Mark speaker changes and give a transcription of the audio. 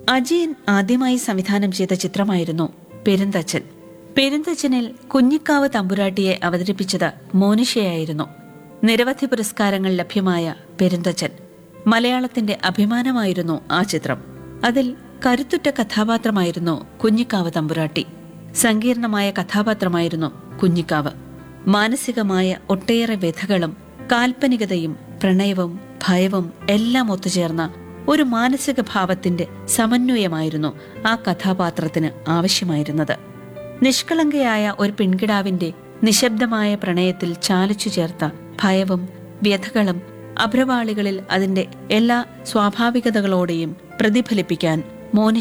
Speaker 1: അജയൻ ആദ്യമായി സംവിധാനം ചെയ്ത ചിത്രമായിരുന്നു പെരുന്തച്ചൻ പെരുന്തച്ചനിൽ കുഞ്ഞിക്കാവ് തമ്പുരാട്ടിയെ അവതരിപ്പിച്ചത് മോനിഷയായിരുന്നു നിരവധി പുരസ്കാരങ്ങൾ ലഭ്യമായ പെരുന്തച്ചൻ മലയാളത്തിന്റെ അഭിമാനമായിരുന്നു ആ ചിത്രം അതിൽ കരുത്തുറ്റ കഥാപാത്രമായിരുന്നു കുഞ്ഞിക്കാവ് തമ്പുരാട്ടി സങ്കീർണമായ കഥാപാത്രമായിരുന്നു കുഞ്ഞിക്കാവ് മാനസികമായ ഒട്ടേറെ വ്യഥകളും കാൽപ്പനികതയും പ്രണയവും ഭയവും എല്ലാം ഒത്തുചേർന്ന ഒരു മാനസിക ഭാവത്തിന്റെ സമന്വയമായിരുന്നു ആ കഥാപാത്രത്തിന് ആവശ്യമായിരുന്നത് നിഷ്കളങ്കയായ ഒരു പെൺകിടാവിന്റെ നിശബ്ദമായ പ്രണയത്തിൽ ചാലിച്ചു ചേർത്ത ഭയവും വ്യഥകളും അഭ്രവാളികളിൽ അതിന്റെ എല്ലാ സ്വാഭാവികതകളോടെയും പ്രതിഫലിപ്പിക്കാൻ മോനി